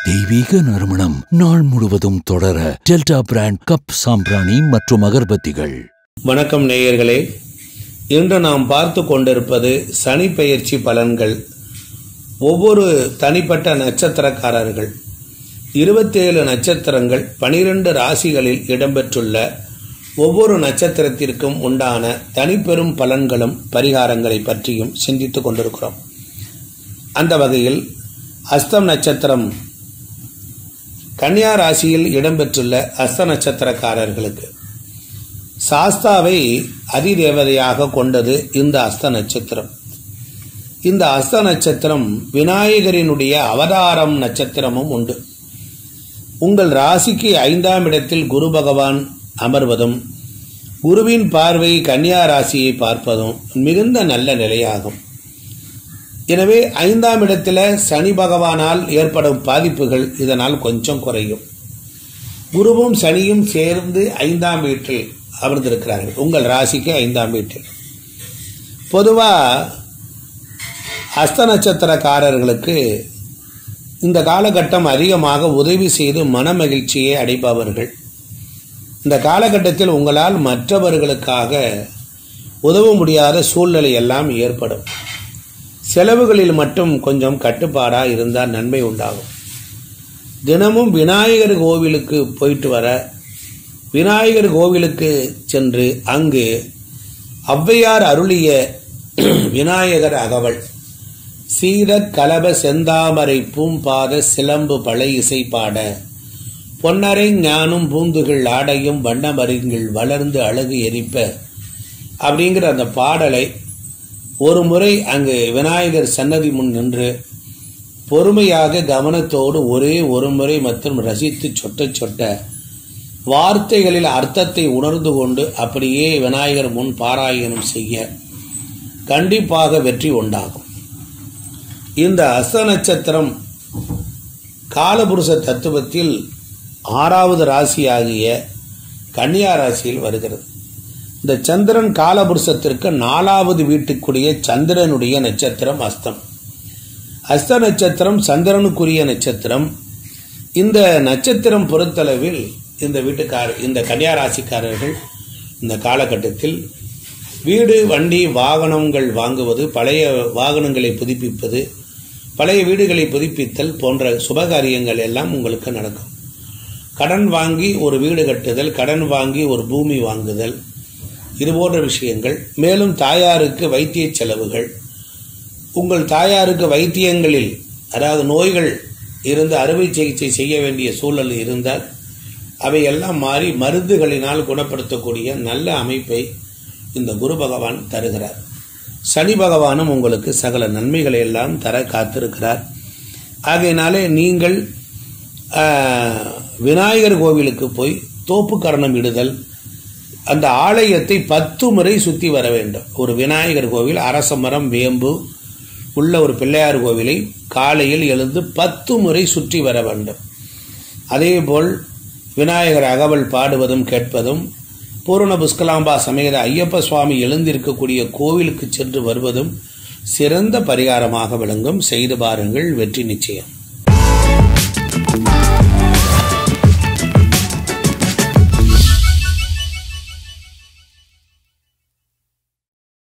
தெய்வீக நறுமணம் நாள் முழுவதும் தொடர டெல்டா பிராண்ட் கப் சாம்பிராணி மற்றும் அகர்பத்திகள் வணக்கம் நேயர்களே இன்று நாம் பார்த்து கொண்டிருப்பது சனி பெயர்ச்சி பலன்கள் ஒவ்வொரு தனிப்பட்ட நட்சத்திரக்காரர்கள் இருபத்தேழு நட்சத்திரங்கள் பனிரெண்டு ராசிகளில் இடம்பெற்றுள்ள ஒவ்வொரு நட்சத்திரத்திற்கும் உண்டான தனிப்பெரும் பலன்களும் பரிகாரங்களை பற்றியும் சிந்தித்துக் கொண்டிருக்கிறோம் அந்த வகையில் அஸ்தம் நட்சத்திரம் கன்னியா ராசியில் இடம்பெற்றுள்ள அஸ்த நட்சத்திரக்காரர்களுக்கு சாஸ்தாவை அதிதேவதையாக கொண்டது இந்த அஸ்த நட்சத்திரம் இந்த அஸ்த நட்சத்திரம் விநாயகரினுடைய அவதாரம் நட்சத்திரமும் உண்டு உங்கள் ராசிக்கு ஐந்தாம் இடத்தில் குரு பகவான் அமர்வதும் குருவின் பார்வை கன்னியா ராசியை பார்ப்பதும் மிகுந்த நல்ல நிலையாகும் எனவே ஐந்தாம் இடத்துல சனி பகவானால் ஏற்படும் பாதிப்புகள் இதனால் கொஞ்சம் குறையும் குருவும் சனியும் சேர்ந்து ஐந்தாம் வீட்டில் அமர்ந்திருக்கிறார்கள் உங்கள் ராசிக்கு ஐந்தாம் வீட்டில் பொதுவாக அஸ்த நட்சத்திரக்காரர்களுக்கு இந்த காலகட்டம் அதிகமாக உதவி செய்து மன மகிழ்ச்சியை அடைப்பவர்கள் இந்த காலகட்டத்தில் உங்களால் மற்றவர்களுக்காக உதவ முடியாத சூழ்நிலை எல்லாம் ஏற்படும் செலவுகளில் மட்டும் கொஞ்சம் கட்டுப்பாடா இருந்தால் நன்மை உண்டாகும் தினமும் விநாயகர் கோவிலுக்கு போயிட்டு வர விநாயகர் கோவிலுக்கு சென்று அங்கு ஔவையார் அருளிய விநாயகர் அகவல் சீர கலப செந்தாமரை பூம்பாத சிலம்பு பழை இசை பாட பொன்னரை ஞானும் பூந்துகள் ஆடையும் வண்ணமருங்கில் வளர்ந்து அழகு எரிப்ப அப்படிங்கிற அந்த பாடலை ஒரு முறை அங்கு விநாயகர் சன்னதி முன் நின்று பொறுமையாக கவனத்தோடு ஒரே ஒரு முறை மற்றும் ரசித்து சொட்ட சொட்ட வார்த்தைகளில் அர்த்தத்தை உணர்ந்து கொண்டு அப்படியே விநாயகர் முன் பாராயணம் செய்ய கண்டிப்பாக வெற்றி உண்டாகும் இந்த அஸ்த நட்சத்திரம் காலபுருஷ தத்துவத்தில் ஆறாவது ராசியாகிய கன்னியா ராசியில் வருகிறது இந்த சந்திரன் காலபுருஷத்திற்கு நாலாவது வீட்டுக்குரிய சந்திரனுடைய நட்சத்திரம் அஸ்தம் அஸ்த நட்சத்திரம் சந்திரனுக்குரிய நட்சத்திரம் இந்த நட்சத்திரம் பொறுத்தளவில் இந்த வீட்டுக்கார இந்த கன்னியா ராசிக்காரர்கள் இந்த காலகட்டத்தில் வீடு வண்டி வாகனங்கள் வாங்குவது பழைய வாகனங்களை புதுப்பிப்பது பழைய வீடுகளை புதுப்பித்தல் போன்ற சுபகாரியங்கள் எல்லாம் உங்களுக்கு நடக்கும் கடன் வாங்கி ஒரு வீடு கட்டுதல் கடன் வாங்கி ஒரு பூமி வாங்குதல் இது போன்ற விஷயங்கள் மேலும் தாயாருக்கு வைத்திய செலவுகள் உங்கள் தாயாருக்கு வைத்தியங்களில் அதாவது நோய்கள் இருந்து அறுவை சிகிச்சை செய்ய வேண்டிய சூழல் இருந்தால் அவையெல்லாம் மாறி மருந்துகளினால் குணப்படுத்தக்கூடிய நல்ல அமைப்பை இந்த குரு பகவான் தருகிறார் சனி பகவானும் உங்களுக்கு சகல நன்மைகளை எல்லாம் தர காத்திருக்கிறார் ஆகையினாலே நீங்கள் விநாயகர் கோவிலுக்கு போய் தோப்பு கரணம் இடுதல் அந்த ஆலயத்தை பத்து முறை சுற்றி வர வேண்டும் ஒரு விநாயகர் கோவில் அரச மரம் வேம்பு உள்ள ஒரு பிள்ளையார் கோவிலை காலையில் எழுந்து பத்து முறை சுற்றி வர வேண்டும் அதேபோல் விநாயகர் அகவல் பாடுவதும் கேட்பதும் பூரண புஷ்கலாம்பா சமேத ஐயப்ப சுவாமி எழுந்திருக்கக்கூடிய கோவிலுக்கு சென்று வருவதும் சிறந்த பரிகாரமாக விளங்கும் செய்து பாருங்கள் வெற்றி நிச்சயம்